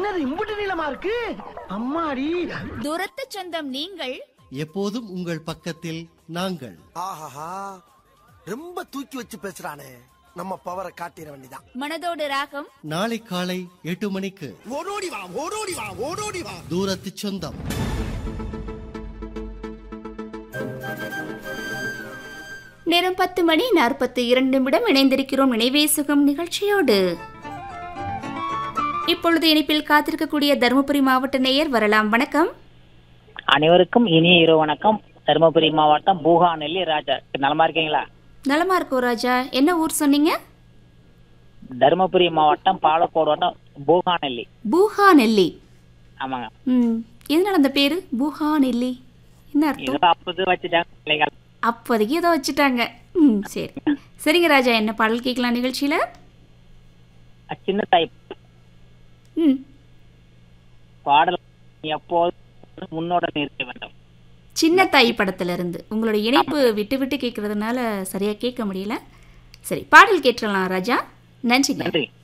என்னது இம்புட்டு நீளமா இருக்கு அம்மாடி தூரத்து சொந்தம் நீங்கள் எப்போதும் உங்கள் பக்கத்தில் நாங்கள் ஆஹாஹா ரொம்ப தூக்கி வச்சு பேசுறானே நம்ம பவரை காட்டிட வேண்டிதான் மனதோடு ராகம் நாளை காலை எட்டு மணிக்கு ஓடோடி வா ஓடோடி வா ஓடோடி வா தூரத்து சொந்தம் நேரம் பத்து மணி நாற்பத்தி இரண்டு நிமிடம் இணைந்திருக்கிறோம் நினைவே சுகம் நிகழ்ச்சியோடு இப்பொழுது இணைப்பில் காத்திருக்கக்கூடிய தருமபுரி மாவட்ட நேயர் வரலாம் வணக்கம் அனைவருக்கும் இனிய இரவு வணக்கம் தருமபுரி மாவட்டம் பூகாநெல்லி ராஜா நலமா இருக்கீங்களா நலமா இருக்கோ ராஜா என்ன ஊர் சொன்னீங்க தருமபுரி மாவட்டம் பாலக்கோடு வட்டம் பூகாநெல்லி பூஹா நெல்லி ஆமாங்க ம் எதனால அந்த பேரு பூஹா நெல்லி என்ன அர்த்தம் இதோ அப்போது வச்சுட்டாங்க பிள்ளைகள் அப்போதைக்கு ஏதோ வச்சுட்டாங்க ம் சரி சரிங்க ராஜா என்ன பாடல் கேட்கலாம் நிகழ்ச்சியில சின்ன தாய் ம் பாடல் எப்போது முன்னோட இருக்க வேண்டும் சின்ன தாய் படத்துல இருந்து உங்களோட இணைப்பு விட்டு விட்டு கேட்கறதுனால சரியா கேட்க முடியல சரி பாடல் கேட்டுடலாம் ராஜா நன்றிங்க நன்றி